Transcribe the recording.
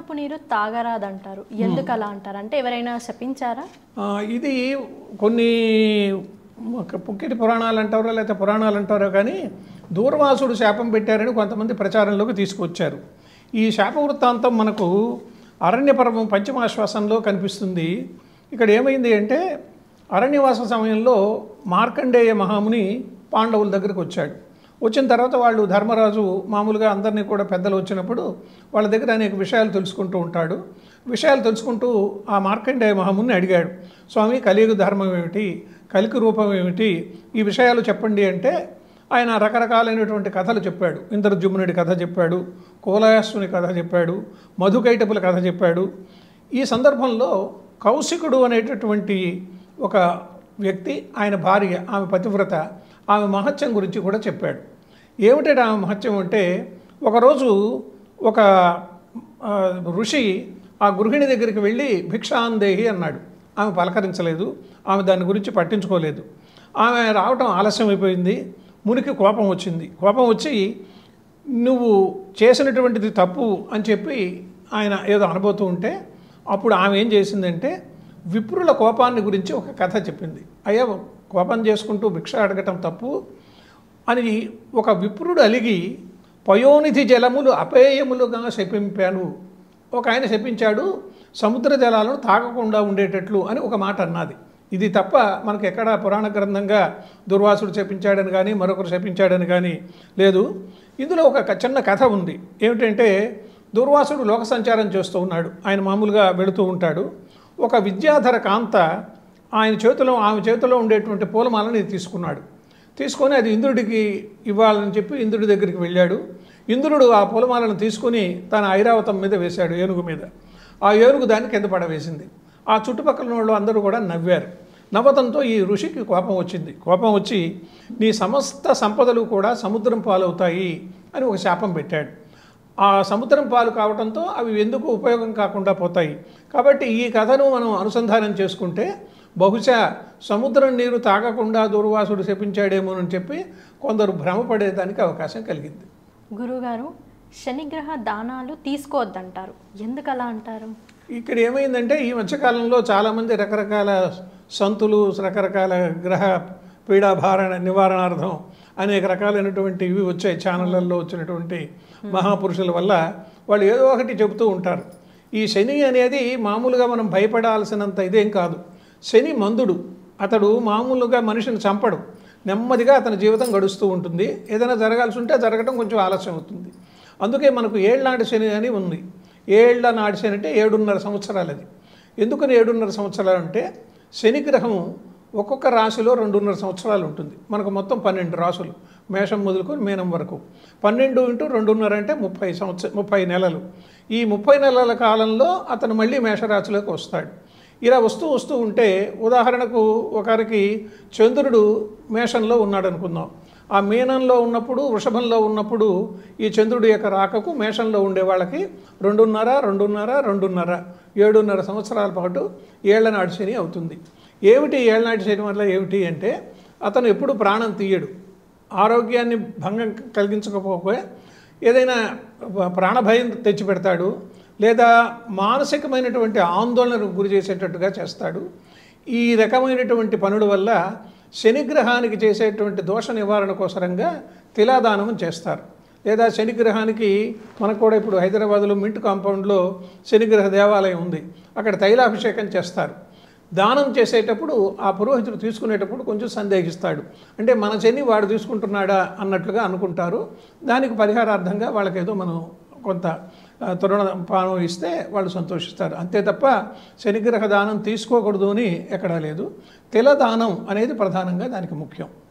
సముద్రపు నీరు తాగరాదంటారు ఎందుకు అలా అంటారు అంటే ఎవరైనా శపించారా ఆ, ఇది కొన్ని ఒక పుక్కిటి పురాణాలు అంటారో లేకపోతే పురాణాలు అంటారో కానీ దూర్వాసుడు శాపం పెట్టారని కొంతమంది ప్రచారంలోకి తీసుకొచ్చారు ఈ శాప వృత్తాంతం మనకు అరణ్య పర్వం పంచమాశ్వాసంలో కనిపిస్తుంది ఇక్కడ ఏమైంది అంటే అరణ్యవాస సమయంలో మార్కండేయ మహాముని పాండవుల దగ్గరికి వచ్చాడు వచ్చిన తర్వాత వాళ్ళు ధర్మరాజు మామూలుగా అందరినీ కూడా పెద్దలు వచ్చినప్పుడు వాళ్ళ దగ్గర అనేక విషయాలు తెలుసుకుంటూ ఉంటాడు విషయాలు తెలుసుకుంటూ ఆ మార్కండేయ మహాముని అడిగాడు స్వామి కలియుగ ధర్మం ఏమిటి కలికి రూపం ఏమిటి ఈ విషయాలు చెప్పండి అంటే ఆయన రకరకాలైనటువంటి కథలు చెప్పాడు ఇంద్రజుమ్నుడి కథ చెప్పాడు కోలాయస్సుని కథ చెప్పాడు మధుకైటపుల కథ చెప్పాడు ఈ సందర్భంలో కౌశికుడు అనేటటువంటి ఒక వ్యక్తి ఆయన భార్య ఆమె పతివ్రత ఆమె మహత్యం గురించి కూడా చెప్పాడు ఏమిటంటే ఆమె మహత్యం అంటే ఒకరోజు ఒక ఆ, ఋషి ఆ గృహిణి దగ్గరికి వెళ్ళి భిక్షాందేహి అన్నాడు ఆమె పలకరించలేదు ఆమె దాని గురించి పట్టించుకోలేదు ఆమె రావటం ఆలస్యం అయిపోయింది మునికి కోపం వచ్చింది కోపం వచ్చి నువ్వు చేసినటువంటిది తప్పు అని చెప్పి ఆయన ఏదో అనబోతూ ఉంటే అప్పుడు ఆమె ఏం చేసిందంటే విప్రుల కోపాన్ని గురించి ఒక కథ చెప్పింది అయ్యా కోపం చేసుకుంటూ భిక్ష అడగటం తప్పు అని ఒక విప్రుడు అలిగి పయోనిధి జలములు అపేయములుగా శపింపాను ఒక ఆయన శపించాడు సముద్ర జలాలను తాగకుండా ఉండేటట్లు అని ఒక మాట అన్నది ఇది తప్ప మనకు ఎక్కడ పురాణ గ్రంథంగా దుర్వాసుడు శపించాడని కానీ మరొకరు శపించాడని కానీ లేదు ఇందులో ఒక క- చిన్న కథ ఉంది ఏమిటంటే దుర్వాసుడు లోక సంచారం చేస్తూ ఉన్నాడు ఆయన మామూలుగా వెళుతూ ఉంటాడు ఒక విద్యాధర కాంత ఆయన చేతిలో ఆమె చేతిలో ఉండేటువంటి పూలమాలని తీసుకున్నాడు తీసుకొని అది ఇంద్రుడికి ఇవ్వాలని చెప్పి ఇంద్రుడి దగ్గరికి వెళ్ళాడు ఇంద్రుడు ఆ పూలమాలను తీసుకొని తన ఐరావతం మీద వేశాడు ఏనుగు మీద ఆ ఏనుగు దాన్ని కింద పడవేసింది ఆ చుట్టుపక్కల ఉన్న వాళ్ళు అందరూ కూడా నవ్వారు నవ్వతంతో ఈ ఋషికి కోపం వచ్చింది కోపం వచ్చి నీ సమస్త సంపదలు కూడా సముద్రం పాలవుతాయి అని ఒక శాపం పెట్టాడు ఆ సముద్రం పాలు కావడంతో అవి ఎందుకు ఉపయోగం కాకుండా పోతాయి కాబట్టి ఈ కథను మనం అనుసంధానం చేసుకుంటే బహుశా సముద్రం నీరు తాగకుండా దుర్వాసుడు శపించాడేమోనని చెప్పి కొందరు భ్రమపడేదానికి అవకాశం కలిగింది గురుగారు శనిగ్రహ దానాలు తీసుకోవద్దంటారు ఎందుకు అలా అంటారు ఇక్కడ ఏమైందంటే ఈ మధ్యకాలంలో చాలామంది రకరకాల సంతులు రకరకాల గ్రహ పీడాభారణ నివారణార్థం అనేక రకాలైనటువంటి ఇవి వచ్చాయి ఛానళ్ళల్లో వచ్చినటువంటి మహాపురుషుల వల్ల వాళ్ళు ఏదో ఒకటి చెబుతూ ఉంటారు ఈ శని అనేది మామూలుగా మనం భయపడాల్సినంత ఇదేం కాదు శని మందుడు అతడు మామూలుగా మనిషిని చంపడు నెమ్మదిగా అతని జీవితం గడుస్తూ ఉంటుంది ఏదైనా జరగాల్సి ఉంటే జరగడం కొంచెం ఆలస్యం అవుతుంది అందుకే మనకు ఏళ్ళనాటి శని అని ఉంది ఏళ్ల నాటి శని అంటే ఏడున్నర సంవత్సరాలు అది ఎందుకని ఏడున్నర సంవత్సరాలు అంటే శని గ్రహం ఒక్కొక్క రాశిలో రెండున్నర సంవత్సరాలు ఉంటుంది మనకు మొత్తం పన్నెండు రాసులు మేషం మొదలుకొని మీనం వరకు పన్నెండు ఇంటూ రెండున్నర అంటే ముప్పై సంవత్సర ముప్పై నెలలు ఈ ముప్పై నెలల కాలంలో అతను మళ్ళీ మేషరాశిలోకి వస్తాడు ఇలా వస్తూ వస్తూ ఉంటే ఉదాహరణకు ఒకరికి చంద్రుడు మేషంలో ఉన్నాడు అనుకుందాం ఆ మీనంలో ఉన్నప్పుడు వృషభంలో ఉన్నప్పుడు ఈ చంద్రుడి యొక్క రాకకు మేషంలో ఉండే వాళ్ళకి రెండున్నర రెండున్నర రెండున్నర ఏడున్నర సంవత్సరాల పాటు ఏళ్లనాటి శని అవుతుంది ఏమిటి ఏళ్లనాటి శని వల్ల ఏమిటి అంటే అతను ఎప్పుడు ప్రాణం తీయడు ఆరోగ్యాన్ని భంగం కలిగించకపోతే ఏదైనా ప్రాణభయం తెచ్చిపెడతాడు లేదా మానసికమైనటువంటి ఆందోళనకు గురి చేసేటట్టుగా చేస్తాడు ఈ రకమైనటువంటి పనుల వల్ల శనిగ్రహానికి చేసేటువంటి దోష నివారణ కోసరంగా తిలాదానం చేస్తారు లేదా శనిగ్రహానికి మనకు కూడా ఇప్పుడు హైదరాబాద్లో మింట్ కాంపౌండ్లో శనిగ్రహ దేవాలయం ఉంది అక్కడ తైలాభిషేకం చేస్తారు దానం చేసేటప్పుడు ఆ పురోహితుడు తీసుకునేటప్పుడు కొంచెం సందేహిస్తాడు అంటే మన శని వాడు తీసుకుంటున్నాడా అన్నట్లుగా అనుకుంటారు దానికి పరిహారార్థంగా వాళ్ళకేదో మనం కొంత ఆ, తరుణ పానం ఇస్తే వాళ్ళు సంతోషిస్తారు అంతే తప్ప శనిగ్రహ దానం తీసుకోకూడదు అని ఎక్కడా లేదు తిల దానం అనేది ప్రధానంగా దానికి ముఖ్యం